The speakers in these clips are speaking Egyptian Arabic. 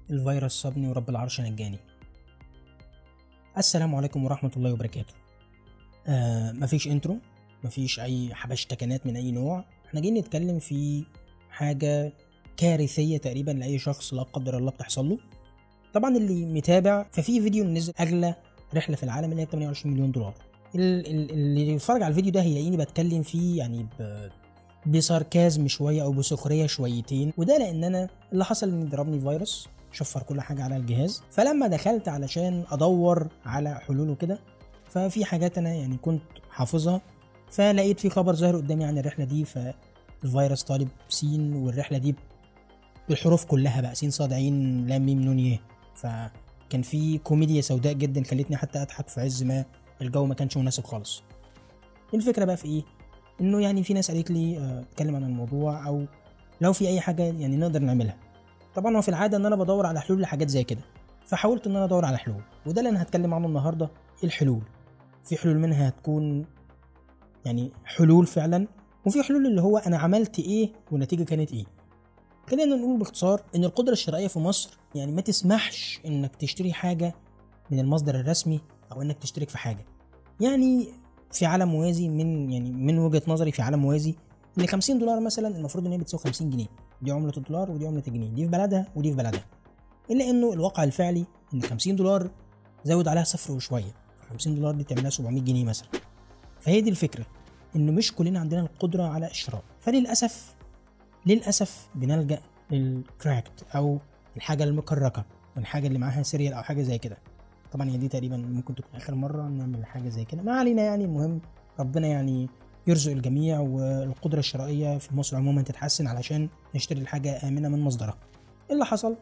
الفيروس صابني ورب العرش نجاني السلام عليكم ورحمة الله وبركاته آه مفيش انترو مفيش اي حبشتكنات من اي نوع احنا جايين نتكلم في حاجة كارثية تقريبا لأي شخص لا قدر الله بتحصل له طبعا اللي متابع ففي فيديو نزل أغلى رحلة في العالم اللي هي 28 مليون دولار ال- ال- اللي يتفرج على الفيديو ده هيلاقيني بتكلم فيه يعني ب... بساركازم شويه او بسخريه شويتين وده لان انا اللي حصل ان ضربني فيروس شفر كل حاجه على الجهاز فلما دخلت علشان ادور على حلول وكده ففي حاجات انا يعني كنت حافظها فلقيت في خبر ظاهر قدامي عن الرحله دي فالفيروس طالب سين والرحله دي بالحروف كلها بقى سين صاد عين لام ميم نون يه فكان في كوميديا سوداء جدا خلتني حتى اضحك في عز ما الجو ما كانش مناسب خالص الفكره بقى في ايه انه يعني في ناس قالت لي آه، اتكلم عن الموضوع او لو في اي حاجه يعني نقدر نعملها طبعا هو في العاده ان انا بدور على حلول لحاجات زي كده فحاولت ان انا ادور على حلول وده اللي انا هتكلم عنه النهارده الحلول في حلول منها هتكون يعني حلول فعلا وفي حلول اللي هو انا عملت ايه والنتيجه كانت ايه خلينا نقول باختصار ان القدره الشرائيه في مصر يعني ما تسمحش انك تشتري حاجه من المصدر الرسمي او انك تشترك في حاجه يعني في عالم موازي من يعني من وجهه نظري في عالم موازي ان 50 دولار مثلا المفروض ان هي بتساوي 50 جنيه دي عمله الدولار ودي عمله الجنيه دي في بلدها ودي في بلدها الا انه الواقع الفعلي ان 50 دولار زود عليها صفر وشويه 50 دولار دي تعملها 700 جنيه مثلا فهي دي الفكره ان مش كلنا عندنا القدره على الشراء فللاسف للاسف بنلجا للكراكت او الحاجه المكركه الحاجه اللي معاها سيريال او حاجه زي كده طبعا هي دي تقريبا ممكن تكون اخر مره نعمل حاجه زي كده ما علينا يعني المهم ربنا يعني يرزق الجميع والقدره الشرائيه في مصر عموما تتحسن علشان نشتري الحاجه امنه من مصدرها إيه اللي حصل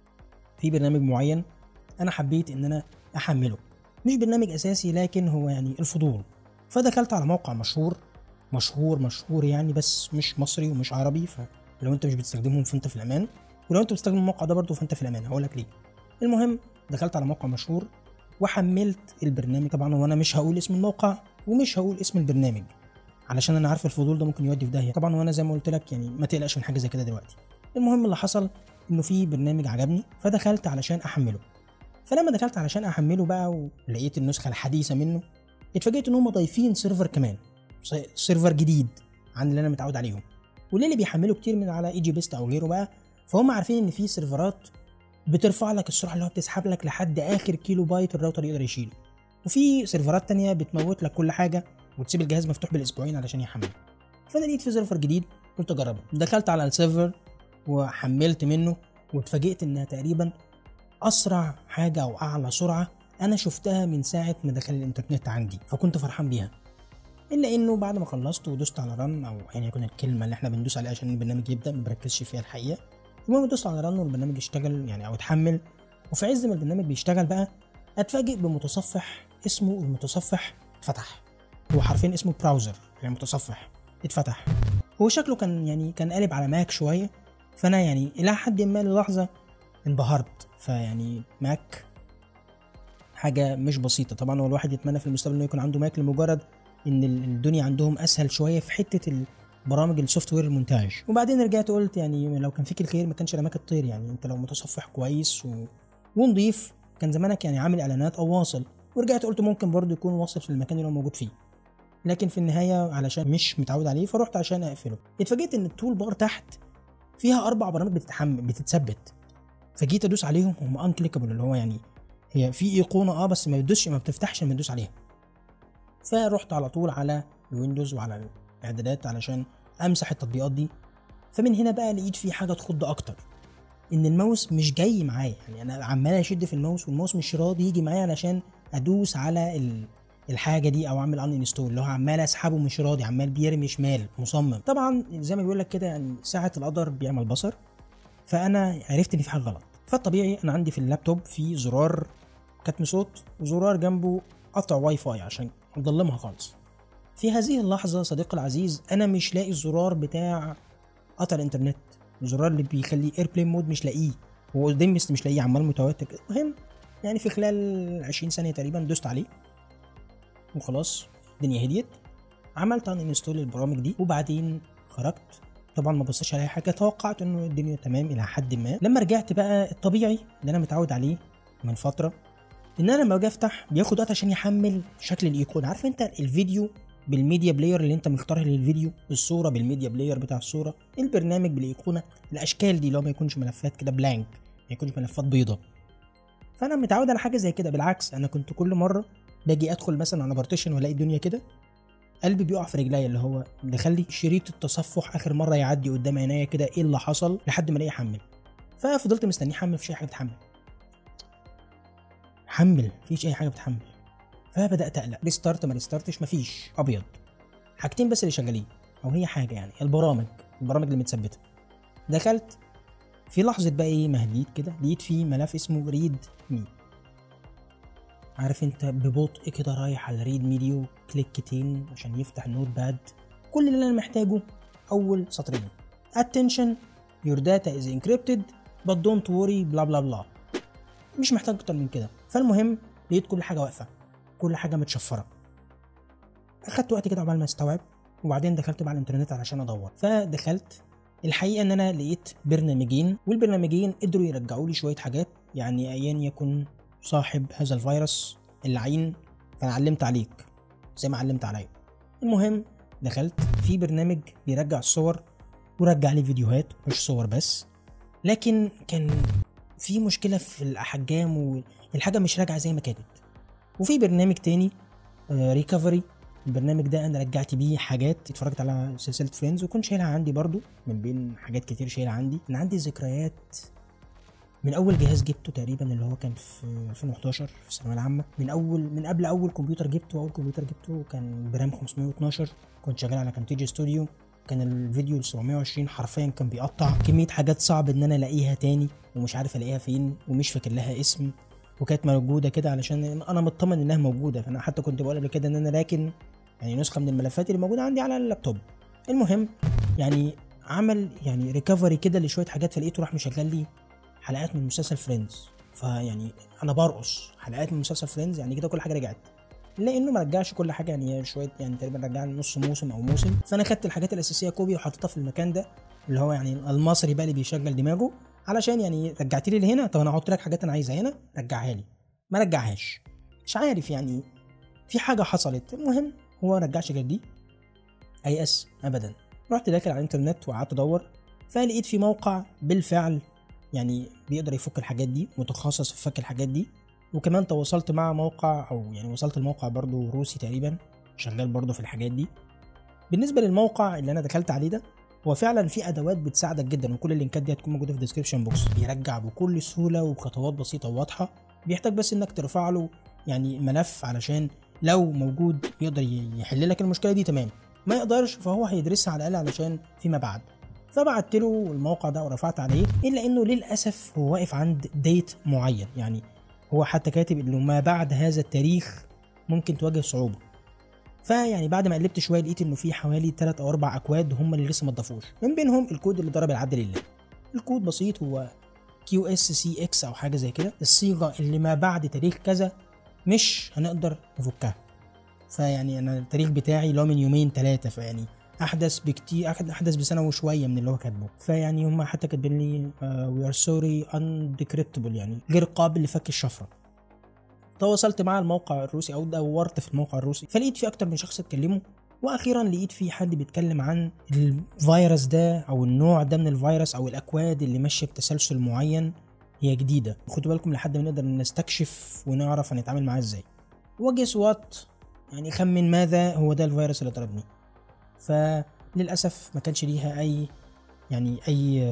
في برنامج معين انا حبيت ان انا احمله مش برنامج اساسي لكن هو يعني الفضول فدخلت على موقع مشهور مشهور مشهور يعني بس مش مصري ومش عربي فلو انت مش بتستخدمهم فانت في الامان ولو انت بتستخدم الموقع ده برضه فانت في الامان هقول لك ليه المهم دخلت على موقع مشهور وحملت البرنامج طبعا وانا مش هقول اسم الموقع ومش هقول اسم البرنامج علشان انا عارف الفضول ده ممكن يودي في داهيه طبعا وانا زي ما قلت لك يعني ما تقلقش من حاجه زي كده دلوقتي المهم اللي حصل انه في برنامج عجبني فدخلت علشان احمله فلما دخلت علشان احمله بقى ولقيت النسخه الحديثه منه اتفاجئت ان هم ضايفين سيرفر كمان س- سيرفر جديد عن اللي انا متعود عليهم واللي اللي بيحملوا كتير من على اي جي بيست او غيره بقى فهم عارفين ان في سيرفرات بترفع لك السرعه اللي هو بتسحب لك لحد اخر كيلو بايت الراوتر يقدر يشيله وفي سيرفرات تانية بتموت لك كل حاجه وتسيب الجهاز مفتوح بالاسبوعين علشان يحمل فانا لقيت في سيرفر جديد قلت اجربه دخلت على السيرفر وحملت منه واتفاجئت انها تقريبا اسرع حاجه او اعلى سرعه انا شفتها من ساعه ما دخل الانترنت عندي فكنت فرحان بيها الا انه بعد ما خلصت ودوست على رن او يعني يكون الكلمه اللي احنا بندوس عليها عشان البرنامج يبدا ما بركزش فيها الحقيقه المهم دوست على رن والبرنامج اشتغل يعني او اتحمل وفي عز ما البرنامج بيشتغل بقى اتفاجئ بمتصفح اسمه المتصفح اتفتح هو حرفيا اسمه براوزر يعني متصفح اتفتح هو شكله كان يعني كان قالب على ماك شويه فانا يعني الى حد ما للحظه انبهرت فيعني ماك حاجه مش بسيطه طبعا هو الواحد يتمنى في المستقبل انه يكون عنده ماك لمجرد ان ال- الدنيا عندهم اسهل شويه في حته برامج السوفت وير المونتاج وبعدين رجعت قلت يعني لو كان فيك الخير ما كانش رماك الطير يعني انت لو متصفح كويس و... ونضيف كان زمانك يعني عامل اعلانات او واصل ورجعت قلت ممكن برضه يكون واصل في المكان اللي هو موجود فيه لكن في النهايه علشان مش متعود عليه فرحت عشان اقفله اتفاجئت ان التول بار تحت فيها اربع برامج بتتحمل بتتثبت فجيت ادوس عليهم هم انكليكابل اللي هو يعني هي في ايقونه اه بس ما بتدوسش ما بتفتحش لما تدوس عليها فرحت على طول على الويندوز وعلى الاعدادات علشان امسح التطبيقات دي فمن هنا بقى لقيت في حاجه تخض اكتر ان الماوس مش جاي معايا يعني انا عمال اشد في الماوس والماوس مش راضي يجي معايا علشان ادوس على ال... الحاجه دي او اعمل ان انستول اللي هو عمال اسحبه مش راضي عمال بيرمي شمال مصمم طبعا زي ما بيقول لك كده يعني ساعه القدر بيعمل بصر فانا عرفت ان في حاجه غلط فالطبيعي انا عندي في اللابتوب في زرار كتم صوت وزرار جنبه قطع واي فاي عشان مضلمها خالص في هذه اللحظه صديقي العزيز انا مش لاقي الزرار بتاع قطع الانترنت الزرار اللي بيخليه اير بلاي مود مش لاقيه هو قدامي بس مش لاقيه عمال متوتر كده المهم يعني في خلال 20 ثانيه تقريبا دوست عليه وخلاص الدنيا هديت عملت ان انستول البرامج دي وبعدين خرجت طبعا ما بصيتش على اي حاجه توقعت انه الدنيا تمام الى حد ما لما رجعت بقى الطبيعي اللي انا متعود عليه من فتره ان انا لما باجي افتح بياخد وقت عشان يحمل شكل الايقونه عارف انت الفيديو بالميديا بلاير اللي انت مختارها للفيديو الصوره بالميديا بلاير بتاع الصوره البرنامج بالايقونه الاشكال دي لو ما يكونش ملفات كده بلانك ما يكونش ملفات بيضاء فانا متعود على حاجه زي كده بالعكس انا كنت كل مره باجي ادخل مثلا على بارتيشن والاقي الدنيا كده قلبي بيقع في رجليا اللي هو بخلي شريط التصفح اخر مره يعدي قدام عينيا كده ايه اللي حصل لحد ما الاقيه يحمل ففضلت مستنيه يحمل مفيش اي حاجه بتحمل حمل مفيش اي حاجه بتحمل فبدات اقلق ريستارت ما ريستارتش مفيش ابيض حاجتين بس اللي شغالين او هي حاجه يعني البرامج البرامج اللي متثبته دخلت في لحظه بقى ايه مهديت كده لقيت في ملف اسمه ريد مي عارف انت ببطء كده رايح على ريد ميديو كليكتين عشان يفتح النوت باد كل اللي انا محتاجه اول سطرين attention your data is encrypted but don't worry بلا بلا بلا مش محتاج اكتر من كده فالمهم لقيت كل حاجه واقفه كل حاجه متشفره اخدت وقت كده عقبال ما استوعب وبعدين دخلت بقى على الانترنت علشان ادور فدخلت الحقيقه ان انا لقيت برنامجين والبرنامجين قدروا يرجعوا لي شويه حاجات يعني ايا يكن صاحب هذا الفيروس اللعين فانا علمت عليك زي ما علمت عليا المهم دخلت في برنامج بيرجع الصور ورجع لي فيديوهات مش صور بس لكن كان في مشكله في الاحجام والحاجه مش راجعه زي ما كانت وفي برنامج تاني ريكفري البرنامج ده انا رجعت بيه حاجات اتفرجت على سلسله فريندز وكنت شايلها عندي برضو من بين حاجات كتير شايلها عندي انا عندي ذكريات من اول جهاز جبته تقريبا اللي هو كان في 2011 في الثانويه العامه من اول من قبل اول كمبيوتر جبته اول كمبيوتر جبته كان برام 512 كنت شغال على كامتيجي ستوديو كان الفيديو ال 720 حرفيا كان بيقطع كميه حاجات صعب ان انا الاقيها تاني ومش عارف الاقيها فين ومش فاكر لها اسم وكانت موجوده كده علشان انا مطمن انها موجوده فانا حتى كنت بقول قبل كده ان انا راكن يعني نسخه من الملفات اللي موجوده عندي على اللابتوب المهم يعني عمل يعني ريكفري كده لشويه حاجات فلقيته راح مشغل لي حلقات من مسلسل فريندز فيعني انا برقص حلقات من مسلسل فريندز يعني كده كل حاجه رجعت لانه ما رجعش كل حاجه يعني شويه يعني تقريبا رجع لي نص موسم او موسم فانا خدت الحاجات الاساسيه كوبي وحطيتها في المكان ده اللي هو يعني المصري بقى اللي بيشغل دماغه علشان يعني رجعت لي اللي هنا طب انا احط لك حاجات انا عايزها هنا رجعها لي ما رجعهاش مش عارف يعني في حاجه حصلت المهم هو ما رجعش غير دي ايأس ابدا رحت داخل على الانترنت وقعدت ادور فلقيت في موقع بالفعل يعني بيقدر يفك الحاجات دي متخصص في فك الحاجات دي وكمان تواصلت مع موقع او يعني وصلت الموقع برضو روسي تقريبا شغال برضو في الحاجات دي بالنسبه للموقع اللي انا دخلت عليه ده هو فعلا في ادوات بتساعدك جدا وكل اللينكات دي هتكون موجوده في الديسكربشن بوكس بيرجع بكل سهوله وبخطوات بسيطه وواضحه بيحتاج بس انك ترفع له يعني ملف علشان لو موجود يقدر يحل لك المشكله دي تمام ما يقدرش فهو هيدرسها على الاقل علشان فيما بعد فبعت له الموقع ده ورفعت عليه الا انه للاسف هو واقف عند ديت معين يعني هو حتى كاتب انه ما بعد هذا التاريخ ممكن تواجه صعوبه فيعني بعد ما قلبت شويه لقيت انه في حوالي 3 او 4 اكواد هم اللي لسه ما اتضافوش من بينهم الكود اللي ضرب العبد لله الكود بسيط هو كيو اس سي اكس او حاجه زي كده الصيغه اللي ما بعد تاريخ كذا مش هنقدر نفكها فيعني انا التاريخ بتاعي اللي هو من يومين ثلاثه فيعني احدث بكتير احدث بسنه وشويه من اللي هو كاتبه فيعني هم حتى كاتبين لي وي ار سوري انديكريبتبل يعني غير قابل لفك الشفره تواصلت مع الموقع الروسي او دورت في الموقع الروسي فلقيت في اكتر من شخص اتكلموا واخيرا لقيت في حد بيتكلم عن الفيروس ده او النوع ده من الفيروس او الاكواد اللي ماشيه بتسلسل معين هي جديده خدوا بالكم لحد ما نقدر نستكشف ونعرف هنتعامل معاه ازاي وجس وات يعني خمن ماذا هو ده الفيروس اللي ضربني فللاسف ما كانش ليها اي يعني اي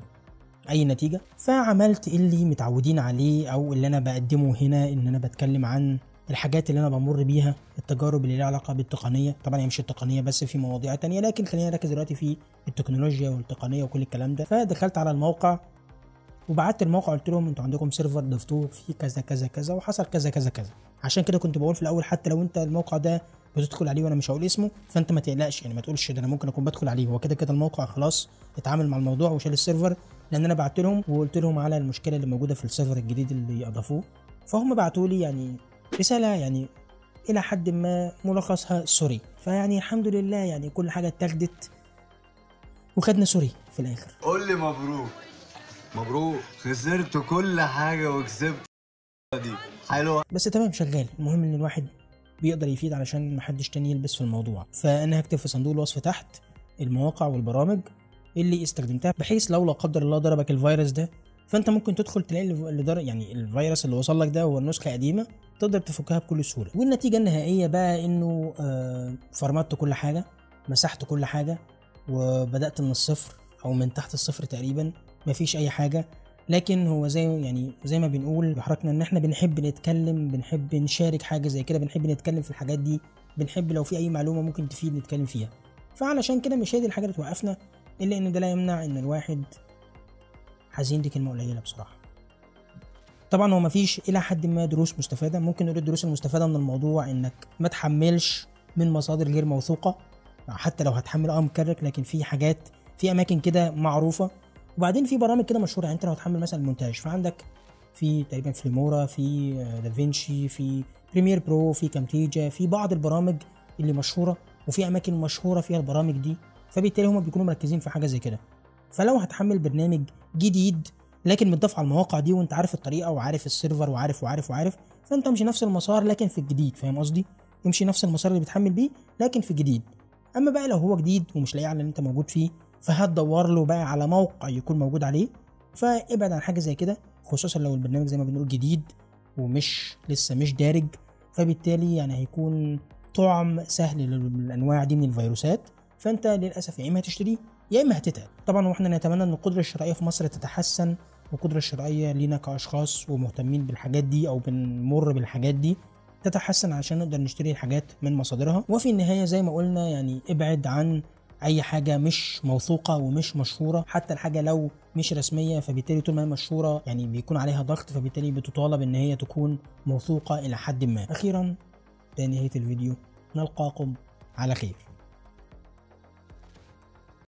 اي نتيجه فعملت اللي متعودين عليه او اللي انا بقدمه هنا ان انا بتكلم عن الحاجات اللي انا بمر بيها التجارب اللي ليها علاقه بالتقنيه طبعا هي مش التقنيه بس في مواضيع تانية لكن خلينا نركز دلوقتي في التكنولوجيا والتقنيه وكل الكلام ده فدخلت على الموقع وبعت الموقع قلت لهم انتوا عندكم سيرفر ضفتوه فيه كذا كذا كذا وحصل كذا كذا كذا عشان كده كنت بقول في الاول حتى لو انت الموقع ده بتدخل عليه وانا مش هقول اسمه فانت ما تقلقش يعني ما تقولش ده انا ممكن اكون بدخل عليه هو كده كده الموقع خلاص اتعامل مع الموضوع وشال السيرفر لان انا بعت لهم وقلت لهم على المشكله اللي موجوده في السيرفر الجديد اللي اضافوه فهم بعتوا لي يعني رساله يعني الى حد ما ملخصها سوري فيعني الحمد لله يعني كل حاجه اتاخدت وخدنا سوري في الاخر قول لي مبروك مبروك خسرت كل حاجة وكسبت دي حلوة بس تمام شغال المهم ان الواحد بيقدر يفيد علشان محدش تاني يلبس في الموضوع فانا هكتب في صندوق الوصف تحت المواقع والبرامج اللي استخدمتها بحيث لو لا قدر الله ضربك الفيروس ده فانت ممكن تدخل تلاقي اللي ضرب يعني الفيروس اللي وصل لك ده هو النسخه قديمه تقدر تفكها بكل سهوله والنتيجه النهائيه بقى انه آه فرمت كل حاجه مسحت كل حاجه وبدات من الصفر او من تحت الصفر تقريبا مفيش اي حاجه لكن هو زي يعني زي ما بنقول بحركنا ان احنا بنحب نتكلم بنحب نشارك حاجه زي كده بنحب نتكلم في الحاجات دي بنحب لو في اي معلومه ممكن تفيد نتكلم فيها فعلشان كده مش هي دي الحاجه اللي توقفنا الا ان ده لا يمنع ان الواحد حزين دي كلمه قليله بصراحه طبعا هو مفيش الى حد ما دروس مستفاده ممكن نقول الدروس المستفاده من الموضوع انك ما تحملش من مصادر غير موثوقه حتى لو هتحمل اه مكرك لكن في حاجات في اماكن كده معروفه وبعدين في برامج كده مشهوره يعني انت لو هتحمل مثلا المونتاج فعندك في تقريبا فيلمورا في دافينشي في بريمير برو في كامتيجا في بعض البرامج اللي مشهوره وفي اماكن مشهوره فيها البرامج دي فبالتالي هم بيكونوا مركزين في حاجه زي كده فلو هتحمل برنامج جديد لكن متضاف على المواقع دي وانت عارف الطريقه وعارف السيرفر وعارف وعارف وعارف فانت امشي نفس المسار لكن في الجديد فاهم قصدي امشي نفس المسار اللي بتحمل بيه لكن في الجديد اما بقى لو هو جديد ومش لاقي على اللي انت موجود فيه فهتدور له بقى على موقع يكون موجود عليه فابعد عن حاجه زي كده خصوصا لو البرنامج زي ما بنقول جديد ومش لسه مش دارج فبالتالي يعني هيكون طعم سهل للانواع دي من الفيروسات فانت للاسف يا اما هتشتريه يا اما هتتعب طبعا واحنا نتمنى ان القدره الشرائيه في مصر تتحسن والقدره الشرائيه لينا كاشخاص ومهتمين بالحاجات دي او بنمر بالحاجات دي تتحسن عشان نقدر نشتري الحاجات من مصادرها وفي النهايه زي ما قلنا يعني ابعد عن اي حاجه مش موثوقه ومش مشهوره حتى الحاجه لو مش رسميه فبالتالي طول ما هي مشهوره يعني بيكون عليها ضغط فبالتالي بتطالب ان هي تكون موثوقه الى حد ما اخيرا ده نهايه الفيديو نلقاكم على خير